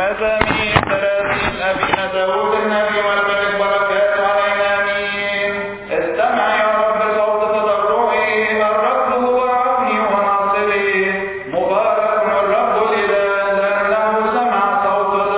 مزامير ثلاثين أبينا داود النبي والملك بركات علينا آمين استمع يا رب صوت تضرعي الرب هو عوني وناصري مبارك الرب الإله لأنه سمع صوت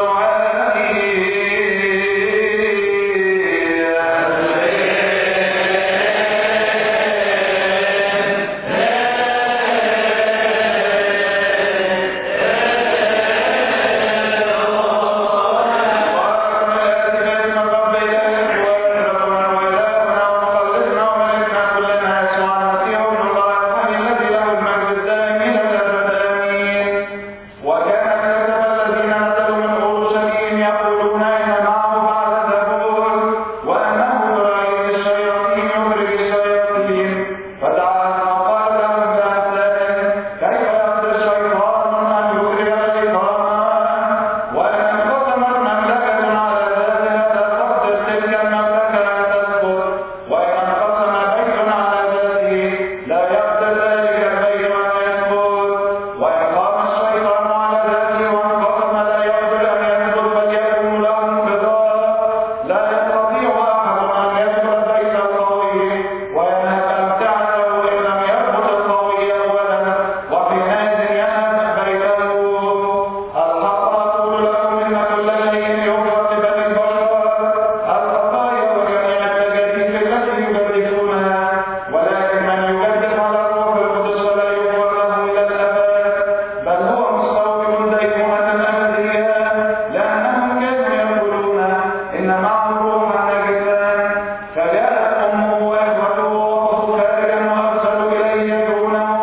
وكان كتب الذين نزلوا من اورشليم يقولون ان معه بعد زبور وانه برئيس الشياطين يخرج الشياطين فدعا وقال لهم بأمثال كيف يقدر الشيطان ان يخرج شيطانا وان انقسمت مملكه على ذاتها تستقدس تلك المملكه ان تسقط وان انقسم بيت على ذاته لا يقدر ذلك البيت ان يسقط وان قام الشيطان على ذاته وانقسم لا يقدر ان يسقط بل يكون له انقضاء لا يستطيع احد ان يدخل البيت القوي وينهب امتعته ان لم يربط القوي اولا وحينئذ ينهب بيته الحق اقول لكم ان كل شيء يغفر لبني البشر الخطايا وجميع التجاديف التي يجدفونها ولكن من يجدف على الروح القدس فلا يغفر له الى الابد بل هو مستوجب دينونة الابدية لانهم كانوا يقولون ان معه روحا نجسا فجاءت امه واخوته وقفوا خارجا وارسلوا اليه يدعونه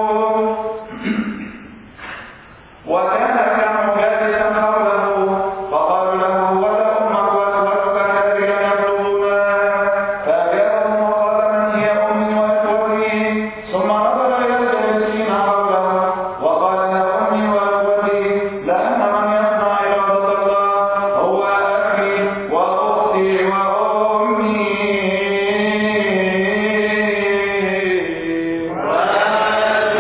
وكان كانوا جالسا حوله فقالوا له ولا امك واخوتك خارجا يطلبونها فاجابهم وقال من هي امي واخوتي ثم نظر الى الجالسين حوله وقال يا امي واخوتي لان من يصنع اراده الله هو اخي واختي وامي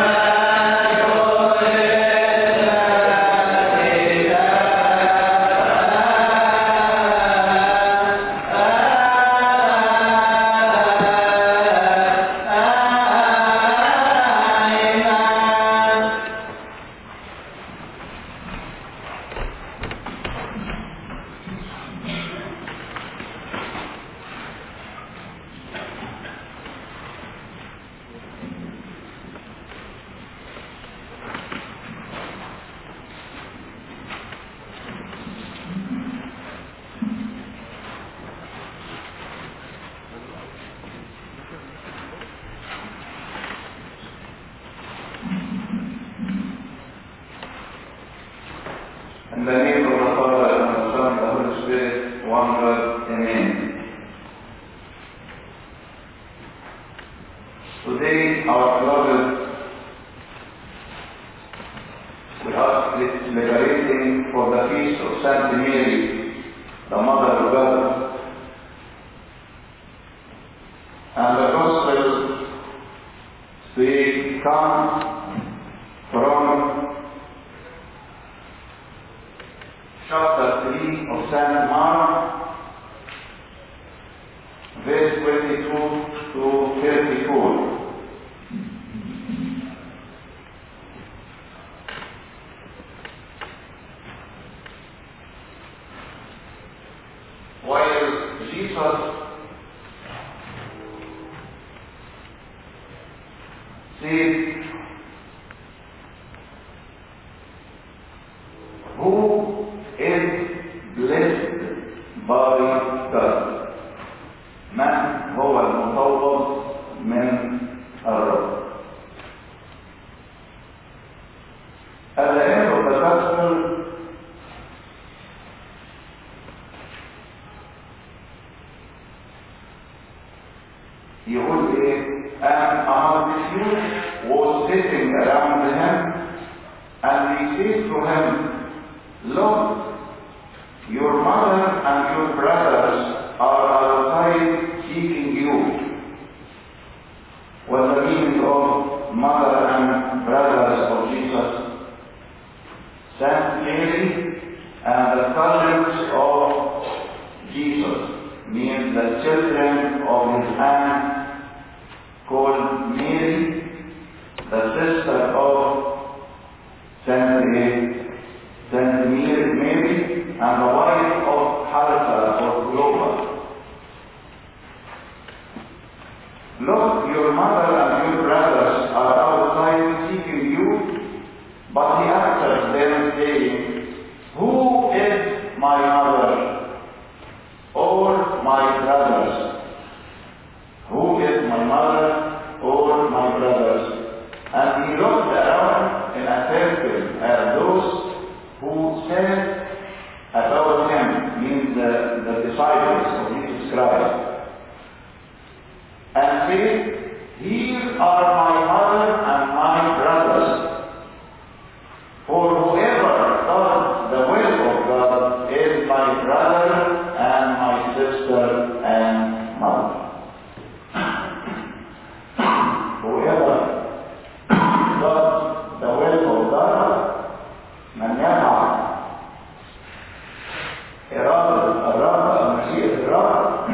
In the name of the Father and the Son and the Holy Spirit, one God, Amen. Today, our beloved, we are celebrating for the feast of Saint Mary, the Mother of God. And the Gospel speak come from chapter 3 of Saint Mark, verse 22 to 34. While Jesus said, Who is blessed by God? من هو المفوض من الرب؟ At the end of the gospel, يقول ايه and a multitude was sitting around him and he said to him Lord your mother and your brothers are outside seeking you what the meaning of mother and brothers of Jesus Saint Mary And the cousins of Jesus means the children of his aunt called Mary, the sister of Saint Saint Mary, Mary and the wife of Haritha or Clover. Look, your mother and your brothers are outside seeking you, but he answered them saying, Who is my mother or my brothers? Who is my mother or my brothers? And he looked around in a circle at those who said about him, means the, the disciples of Jesus Christ and say, Here are my mother and my brothers. For whoever does the will of God is my brother and my sister and mother. whoever does the will of God, من يفعل إرادة الرب أو مشيئة الرب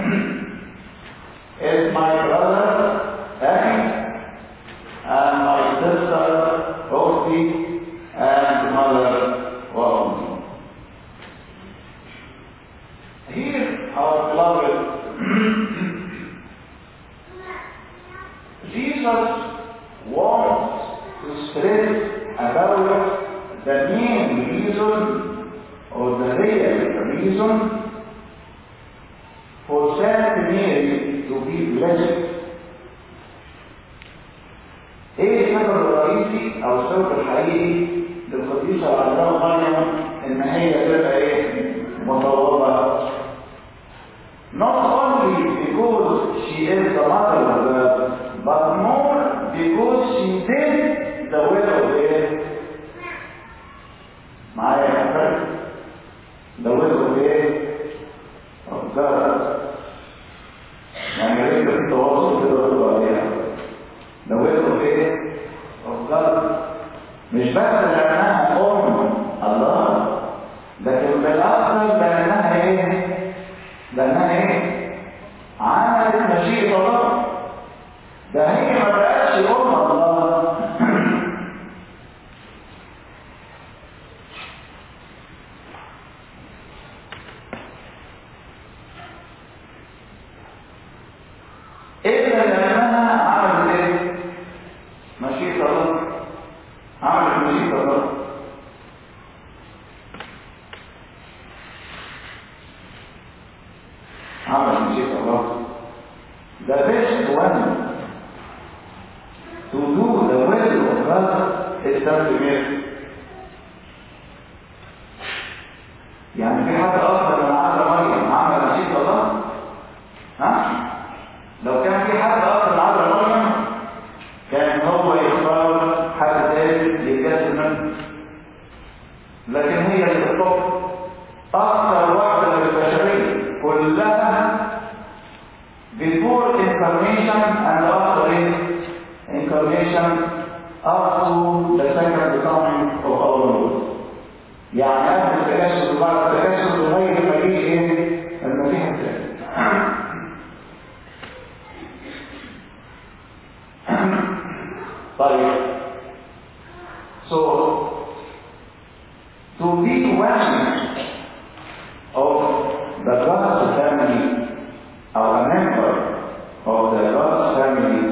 is my brother Aaron and my sister Ophi and mother Wally. Here, our beloved, Jesus wants to spread about the main reason or the real reason for Saint Mary to be blessed. ايه السبب الرئيسي او السبب الحقيقي للقديسة العذراء مريم ان هي تبقى ايه مطوبة not only because she is the mother of God but more because she did the will of God معايا يا فرق the will of God of God يعني يا ريت في تواصل كده برضه عليها ده ويل ايه of God مش بس لانها ام الله لكن بالاكثر لانها ايه لانها ايه عملت مشيئه الله ده هي ما بقتش ام الله إلا لأنها عملت إيه؟ مشيئة الله عملت مشيئة الله عملت مشيئة الله The best one to do the will of God is Saint Mary. يعني في حد أصلا من عذراء مريم عمل مشيئة الله؟ ها؟ لو كان في حد اصلا عبر مريم كان هو يختار حد تاني يجاز منه لكن هي اللي تختار اكثر واحده من البشريه كلها before incarnation and after incarnation up to the second coming of our Lord يعني قبل التجسد وبعد التجسد لغايه ما يجي ايه المسيح الثاني طيب so to be one of the God's family or a member of the God's family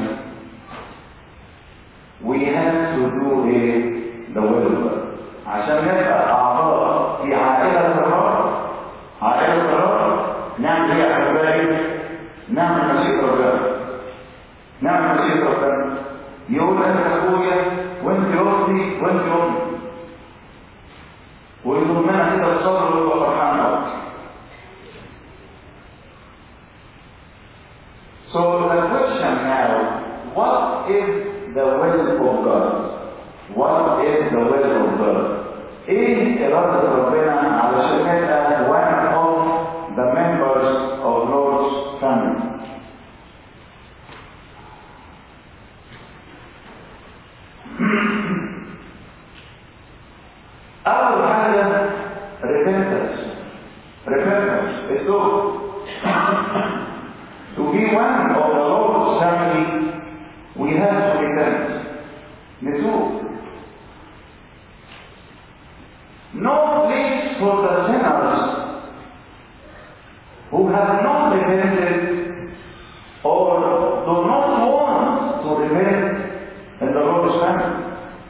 we have to do a, the will of God عشان نبقى أعضاء في عائلة الرب عائلة الرب نعمل ايه يا حبايبي؟ نعمل مشيئة ربنا نعمل مشيئة ربنا يقول انت اخويا وانت اختي وانت امي ويضمنا كده الصبر ويبقى فرحان قوي So the question now, what is the will of God? What is the will of God? ايه إرادة ربنا علشان نبقى one of the members of Lord's family? أول حاجة repentance repentance. It's good. to be one of the Lord's family, we have to repent. نتوب. No place for the sinners who have not repented or do not want to repent in the Lord's family.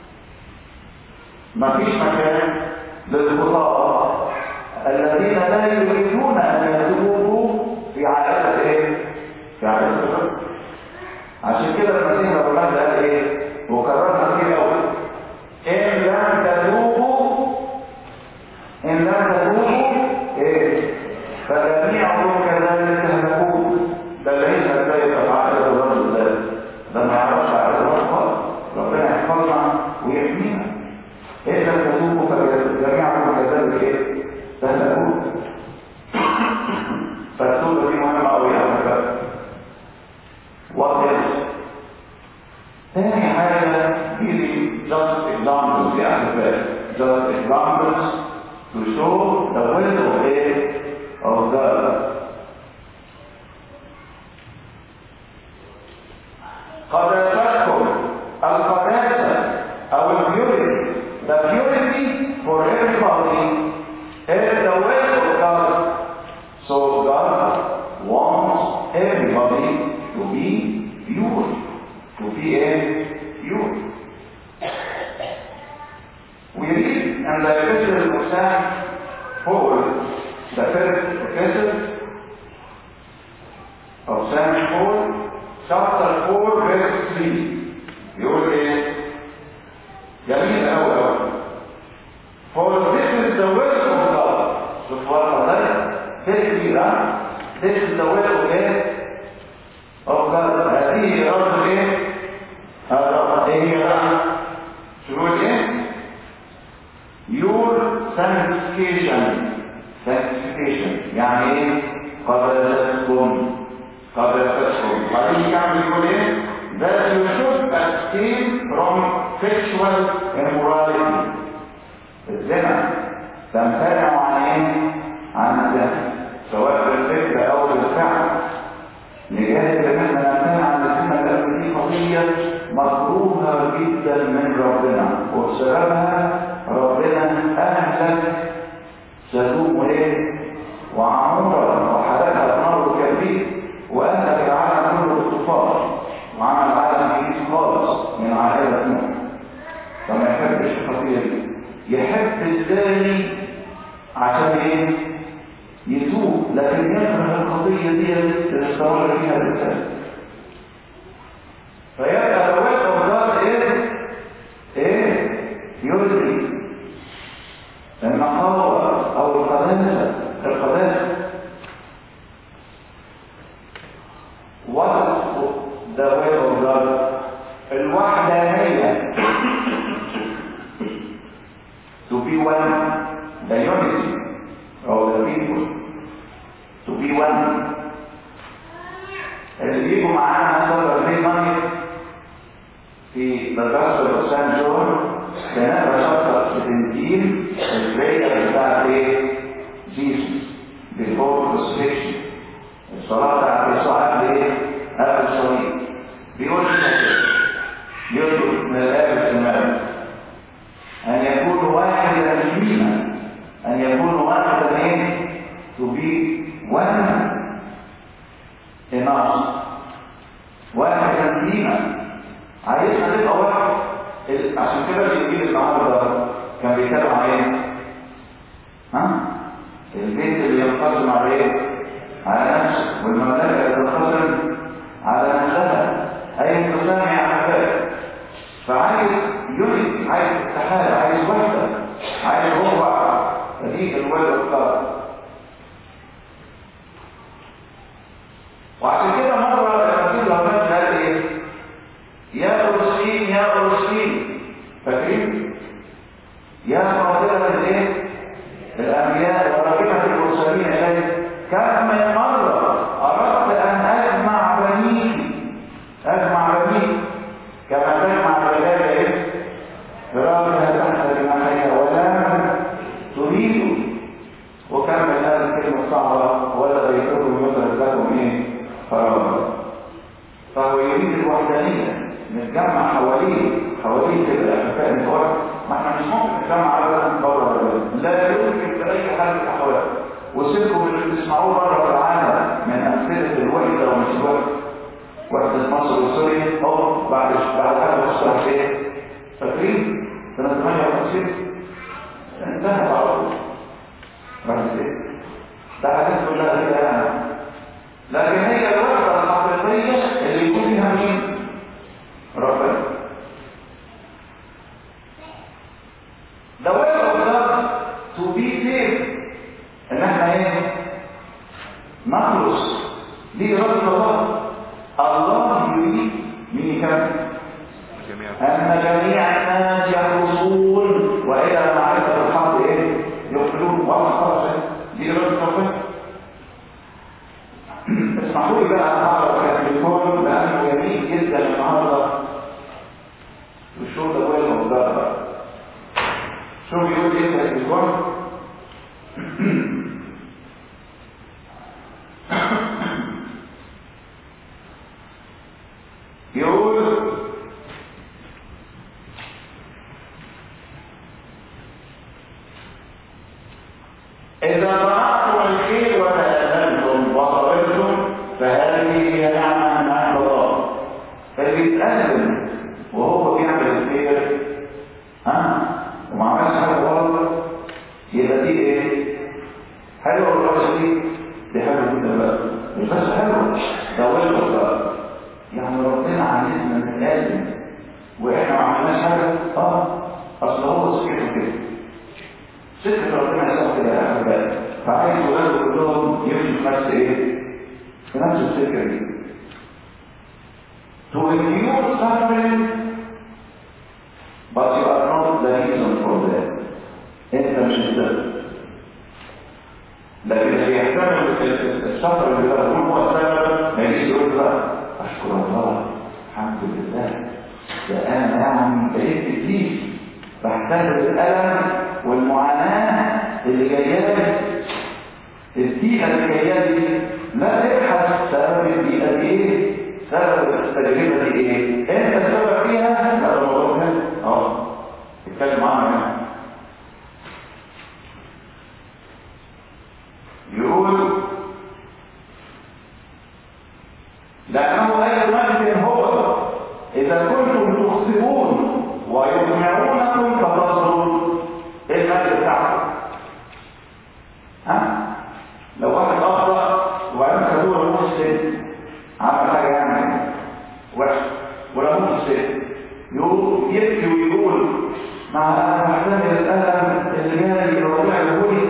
ما فيش مكان للخطاة الذين لا يريدون ان يتوبوا في عائلة ايه؟ في عائلة الرب. عشان كده المسيح لو قال ايه؟ وكررها كتير قوي ان لم تتوبوا ان لم تتوبوا ايه؟ فجميعكم كذلك تهلكون ده ليس ازاي في عائلة الرجل ده ده ما يعرفش عائلة الرجل خالص ربنا يحفظنا ويحمينا إن لم تتوبوا فجميعكم كذلك إيه؟ تهلكون فالتوبة دي مهمة أوي يا أحباب وقت تاني حاجة دي just examples يا أحباب just examples to show the will of it of God قداستكم القداسة أو البيوريتي the purity for everybody is the will of God. So God wants everybody to be pure, to be a pure. We read in the epistle of St. Paul, the first epistle of St. Paul, chapter 4, verse 3. يقول ايه؟ جميل قوي قوي For this is the will of God. سبحان الله This is God. This is the will of God. Of God. هذه إرادة إيه؟ هذا إيه إرادة؟ شو إيه؟ Your sanctification. Sanctification. يعني إيه؟ قدستكم. قدستكم. بعدين يكمل يقول إيه؟ That you should abstain from sexual immorality. الزنا تمتنع عن ايه؟ عن الزنا سواء بالفكر او بالفعل نجاهد ان احنا نمتنع عن الزنا لان دي قضيه مكروهه جدا من ربنا وبسببها ربنا اهلك سدوم وايه؟ وعمورة وحرقها بنار كبير واهلك العالم كله بالطوفان وعمل عالم جديد خالص من عائله نوح فما يحبش الخطيه دي يحب الثاني عشان ايه يتوب لكن يكره القضيه دي اللي استمر فيها الانسان فيبقى الوقت وزار ايه ايه يرضي النقاوه او القداسه القداسه وصف the way of God الوحدانيه to be one, the unity of the people, to be one. اللي بيجوا معانا صدر في ماني في مدرسة سان جون بنقرا شابتر في الانجيل البرية بتاعت ايه؟ جيسوس before crucifixion الصلاة بتاعت يسوع قبل ايه؟ قبل الصليب بيقول كده يطلب من الآب السماوي أن يكون واحدا فينا أن يكون واحدا إيه؟ to be one in us واحدا فينا عايزنا نبقى واحد عشان كده الإنجيل النهارده كان بيتكلم عن إيه؟ ها؟ البيت اللي ينقسم على إيه؟ على نفسه والمملكة اللي تنقسم على نفسها أي انقسام يا أحباب فعايز يونت عايز اتحاد عايز وحدة عايز ربع فدي الوالد القادر وعشان كده مرة المسيح الرحمن قال ايه يا أرسلين يا أرسلين فاكرين يا فاضلة الايه الأنبياء ورغبة المرسلين إليه كم من مرة أردت أن أجمع بنيك أجمع بنيك كما تجمع الرجال ايه برغبها تحت جناحيها ولا تريد وكمل هذه الكلمة مسألة الوحدة ومش الوحدة وحدة مصر وسوريا أو بعد بعد حاجة مصر عشان فاكرين سنة 58 انتهت على طول بعد كده ده حاجات كلها كده يعني لكن هي الوحدة الحقيقية اللي يكون فيها مين؟ ربنا The way of God to be saved ان احنا ايه؟ نخلص دي إرادة الله الله يريد مين يكمل؟ جميعا أن جميع الناس يخلصون وإلى معرفة الحق إيه؟ يقبلون واضح خلاص دي إرادة ربنا اسمحوا لي بقى النهارده في التليفون لأنه جميل جدا النهارده والشغل ده وين مقدار شو بيقول إيه في التليفون؟ يقول إذا صنعتم الخير وتأملتم وصبرتم فهذه هي نعمة من عند الله فاللي بيتأمل وهو بيعمل الخير ها وما عملش حاجة غلط يبقى دي ايه؟ حلوة ولا وحشة دي؟ دي حلوة جدا بقى مش بس حلوة ده وحشة بقى يعني ربنا عايزنا نتقابل واحنا ما عملناش حاجة اه اصل هو سكته كده سكة ربنا يسوع كده يا أحباب فعايز ولاده كلهم يمشوا في نفس إيه؟ في نفس السكة دي. To endure suffering, but you are not the reason for that. أنت مش السبب. لكن اللي يحتمل السفر اللي بيقول هو السبب ما يجيش يقول بقى أشكر الله الحمد لله ده أنا يعني بقيت كتير بحتمل الألم والمعاناة اللي جايه لي البيئة اللي جايه لي لا ابحث سبب البيئة دي ايه سبب التجربة دي ايه انت السبب فيها لا الموضوع ده اه اتكلم عنها يقول لأنه أي مجد هو إذا كنتم تخطئون ويقنعونكم فتصلوا ايه المجد بتاعكم ها لو واحد اخطا وبعدين خدوه مسلم عمل حاجه يعني وحشه ولا مسلم يقول يبكي ويقول مع انا محتمل الالم اللي جاي ربنا يقولي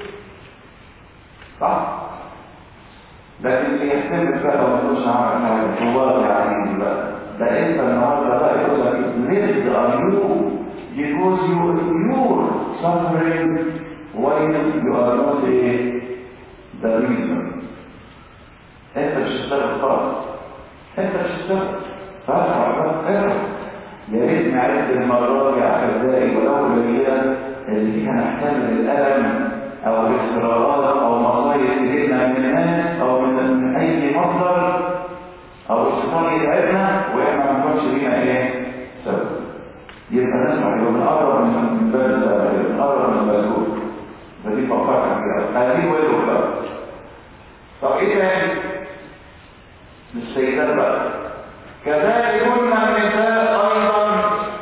صح لكن اللي يحتمل بقى ما يقولش عمل حاجه هو يعني بقى ده انت النهارده بقى يقول لك ليه are you because you ignore suffering while you are not a, the reason. انت مش السبب خالص انت مش السبب فاسمع بس ارجع يا ريت نعد المرات يا احبائي ولو قليلا اللي فيها نحتمل الالم او الاضطرارات او مصايب تجينا من الناس او من اي مصدر او الشيطان يتعبنا واحنا ما نكونش لينا ايه سبب يبقى نسمع يبقى بنقرب من باب السبب بنقرب من المسؤول فدي فقرة كده هذه وجه الكلام طب ايه تاني للسيدات بقى كذلك كنا النساء ايضا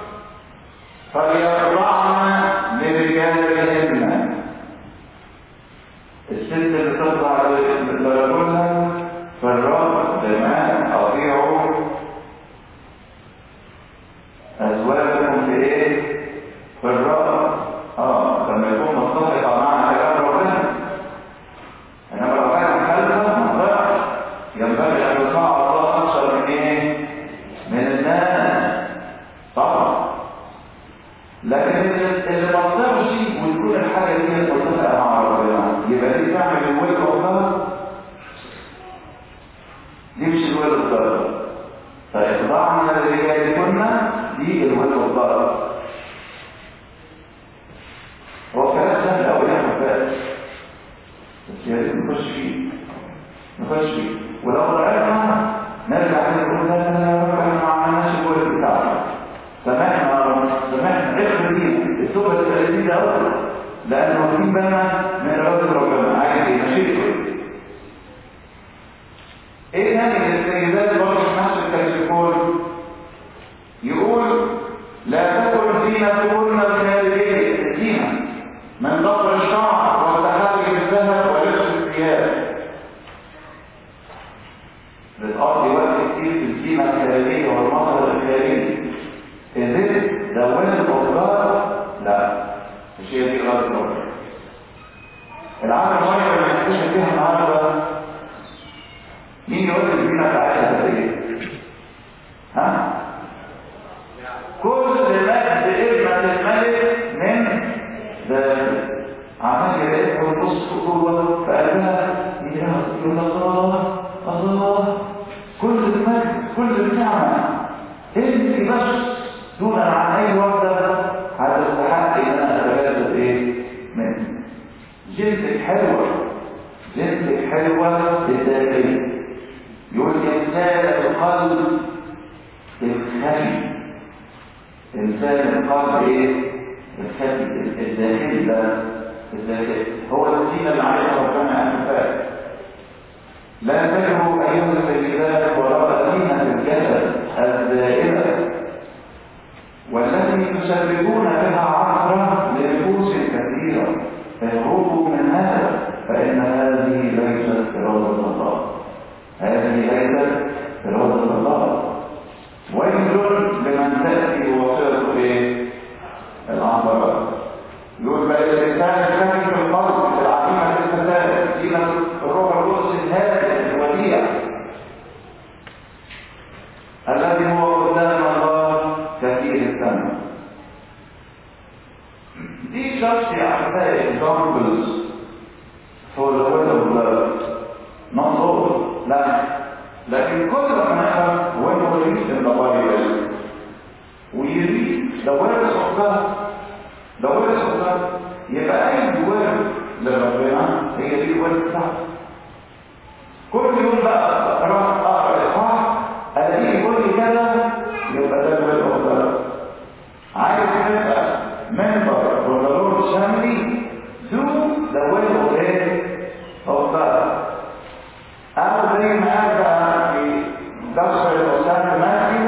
فليخضعن لرجالهن الست اللي تخضع لرجلها فالرب زمان اطيعوا ازواجكم في ايه في الرب اه لما يكون متفق مع كلام ربنا انما لو كان مخالفه ما ينفعش ينبغي ان يطاع الله اكثر من ايه من الناس طبعا لكن اللي ما تقدرش وتكون الحاجه دي متفقه مع ربنا يبقى دي تعمل الويل اوف دي مش الويل اوف فاخضعنا لرجالكن دي الويل اوف هو كلام سهل قوي يا احباب بس يا ريت نخش فيه نخش فيه ولو ضعفنا نرجع نقول لا لا لا احنا ما عملناش الويل بتاعنا سامحنا سامحنا اخر دي التوبه الثلاثين ده اول لان واخدين بالنا من اراده ربنا عايز ايه مشيئته ايه تاني السيدات برضه في نفس الكلاسيكول يقول لا تكن زينتهن الخارجيه الزينه من ضفر الشعر والتحرك بالذهب ولبس الثياب بتقضي وقت كتير في الزينه الخارجيه والمظهر الخارجي الرزق دوام الأفكار لا مش هي دي غلط الأفكار العالم المية اللي هنكتشف فيها النهارده مين يقول لي الزينة بتاعتها ايه؟ ها؟ كل مجد ابنة الملك من ذلك عمال يلاقيها ويبص في جوه في قلبها يقول الله الله كل المجد كل النعمة انت بس دون عن اي واحدة هتستحق ان انا اتجاوز ايه منه جنسك حلوة جنسك حلوة الداخلية يقول انسان القلب الخفي انسان القلب ايه الخفي الداخلي ده الداخلي هو الزينة اللي عليها ربنا انفاق لا تجروا ايها السيدات وراء زينة الجسد الزائلة والتي تسببون بها عثرة لنفوس كثيرة اهربوا من هذا فإن هذه ليست إرادة الله هذه ليست إرادة الله ويل لمن تأتي وصلته إيه؟ العثرة يقول بقى الإنسان الثاني في القلب العقيمة الفساد زينة الروح القدس الهادئ الوديع الذي هو قدام الله كثير الثمن These just the archaic examples for the word of love. Not all. لا لكن كل ما نفهم when we read in the Bible we read the words of God the words of God يبقى أي word لربنا هي دي الword بتاعته كل يوم بقى راح أقرأ إصحاح ألاقيه يقول لي كذا يبقى ده الword of God عايز تبقى member of the Lord's family do the will of God of God أو زي ما قال في Gospel of St. Matthew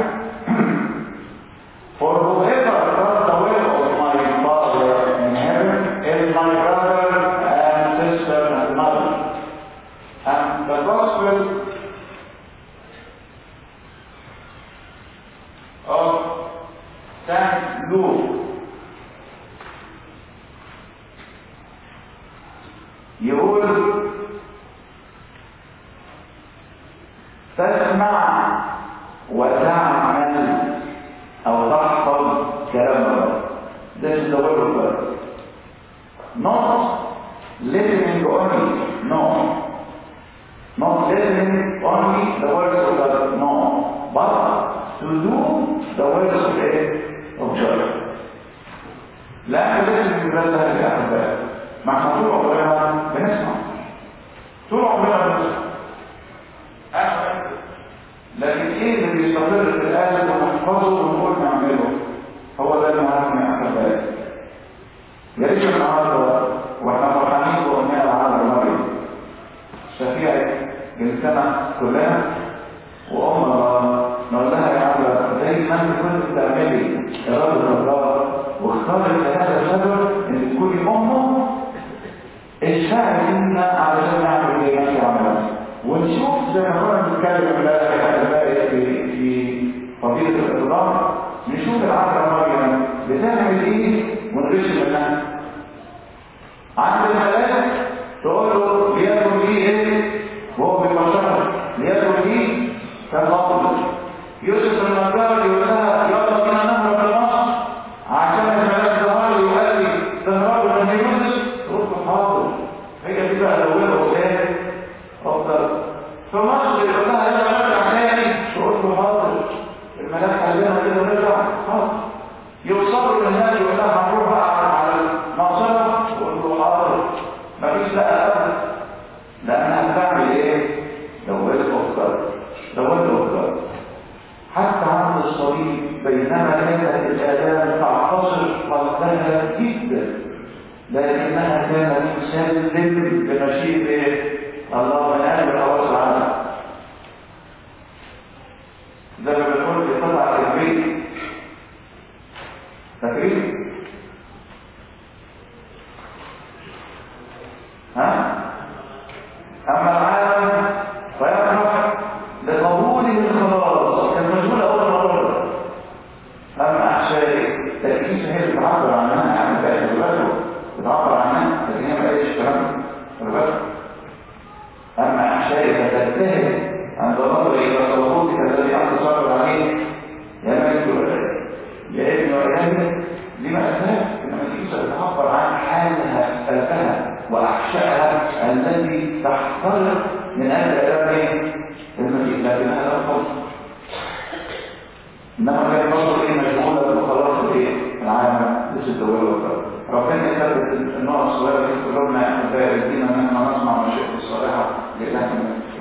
For whoever does the will of my Father in heaven is my brother and sister and mother. And the Gospel of St. Luke يقول تسمع وتعمل أو تحفظ كلام الله This is the word of God. Not listening only, no. Not listening only the words of God, no. But to do the words of God. لا لازم يبقى لها الأحباب مع طول عمرنا بنسمع طول عمرنا بنسمع أحباب لكن ايه اللي بيستقر في القلب ونحفظه ونقول نعمله هو ده المهم يا احبائي يا ريت النهارده واحنا فرحانين بأمنا العالم مريم شفيعة جنسنا كلنا وأم الله نقول لها يا عبد زي ما انت كنت بتعملي إرادة الله واختارت هذا السبب ان تكوني أمه اشفعي لنا علشان نعمل زي ما انت عملت ونشوف زي ما كنا بنتكلم امبارح في في فضيلة الإقرار نشوف العذراء مريم بتعمل ايه ونغش منها عند الملاك تقول له ليكن لي ايه وهو بيبشرها ليكن لي كالفضل يوسف النجار يقول لها يلا بينا نهرب لمصر عشان الملاك ظهر لي وقال لي تهربوا من يوسف قلت له حاضر هي دي بقى الاولى وايه افضل في مصر يقول لها يلا نرجع تاني تقول له حاضر الملاك قال لنا كده نرجع حاضر يوصلوا للناس يقول لها هنروح بقى على المنصره تقول له حاضر مفيش لا ابدا لانها بتعمل ايه؟ لو افضل لو افضل حتى عند الصليب بينما كانت الآلام تعتصر قلبها جدا لكنها كانت تسلم بمشيئة الله من أجل الحواس عنها زي ما بنقول في قطع الكبريت فاكرين ها اما العالم فيفرح لقبوله الخلاص كان مشغول اول مره اما احشائي تركيز هي اللي بتعبر عنها عن بقى الولاده بتعبر عنها لكن هي ما قالتش الكلام الولاده اما احشائي فتجتهد عند نظر الى صلواتك الذي انت صابر عليه يا ملك الولاده يا ابن ولاده دي مأساة انما الكنيسة بتعبر عن حالها قلبها واحشائها التي تحترق من اجل اداء المسيح لكنها لا تفضل انما كان برضه ايه مشغوله بخلاص الايه العالم لسه الدول والكرة ربنا يثبت النوع الصغيره في قلوبنا احنا فارقين ان احنا نسمع مشيئته الصالحه لله